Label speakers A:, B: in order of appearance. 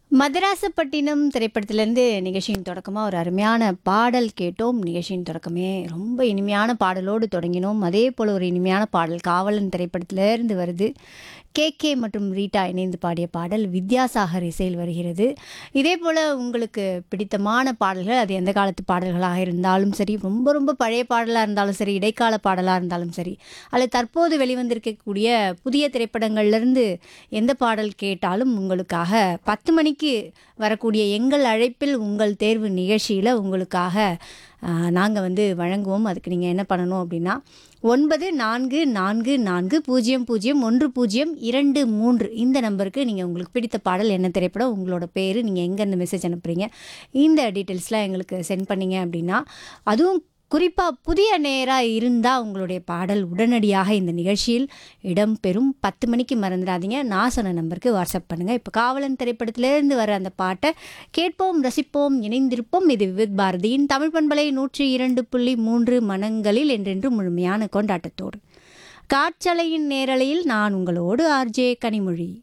A: மதராசப்பட்டினம் திரைப்படத்திலேருந்து நிகழ்ச்சியின் தொடக்கமாக ஒரு அருமையான பாடல் கேட்டோம் நிகழ்ச்சியின் தொடக்கமே ரொம்ப இனிமையான பாடலோடு தொடங்கினோம் அதே போல் ஒரு இனிமையான பாடல் காவலன் திரைப்படத்திலேருந்து வருது கே கே மற்றும் ரீட்டா இணைந்து பாடிய பாடல் வித்யாசாகர் இசையில் வருகிறது இதே போல் உங்களுக்கு பிடித்தமான பாடல்கள் அது எந்த காலத்து பாடல்களாக இருந்தாலும் சரி ரொம்ப ரொம்ப பழைய பாடலாக இருந்தாலும் சரி இடைக்கால பாடலாக இருந்தாலும் சரி அல்லது தற்போது வெளிவந்திருக்கக்கூடிய புதிய திரைப்படங்கள்லேருந்து எந்த பாடல் கேட்டாலும் உங்களுக்காக பத்து மணிக்கு வரக்கூடிய எங்கள் அழைப்பில் உங்கள் தேர்வு நிகழ்ச்சியில் உங்களுக்காக நாங்கள் வந்து வழங்குவோம் அதுக்கு நீங்கள் என்ன பண்ணணும் அப்படின்னா ஒன்பது நான்கு நான்கு நான்கு பூஜ்ஜியம் பூஜ்ஜியம் ஒன்று பூஜ்ஜியம் இரண்டு மூன்று இந்த நம்பருக்கு நீங்கள் உங்களுக்கு பிடித்த பாடல் என்ன திரைப்படம் உங்களோட பேர் நீங்கள் எங்கேருந்து மெசேஜ் அனுப்புகிறீங்க இந்த டீட்டெயில்ஸ்லாம் எங்களுக்கு சென்ட் பண்ணீங்க அப்படின்னா அதுவும் குறிப்பாக புதிய நேராக இருந்தால் உங்களுடைய பாடல் உடனடியாக இந்த நிகழ்ச்சியில் இடம்பெறும் பத்து மணிக்கு மறந்துடாதீங்க நான் சொன்ன நம்பருக்கு வாட்ஸ்அப் பண்ணுங்கள் இப்போ காவலன் திரைப்படத்திலேருந்து வர அந்த பாட்டை கேட்போம் ரசிப்போம் இணைந்திருப்போம் இது விவித் பாரதியின் தமிழ் பண்பலை நூற்றி இரண்டு புள்ளி மூன்று மனங்களில் என்றென்று முழுமையான கொண்டாட்டத்தோடு காற்றலையின் நேரலையில் நான் உங்களோடு ஆர்ஜே கனிமொழி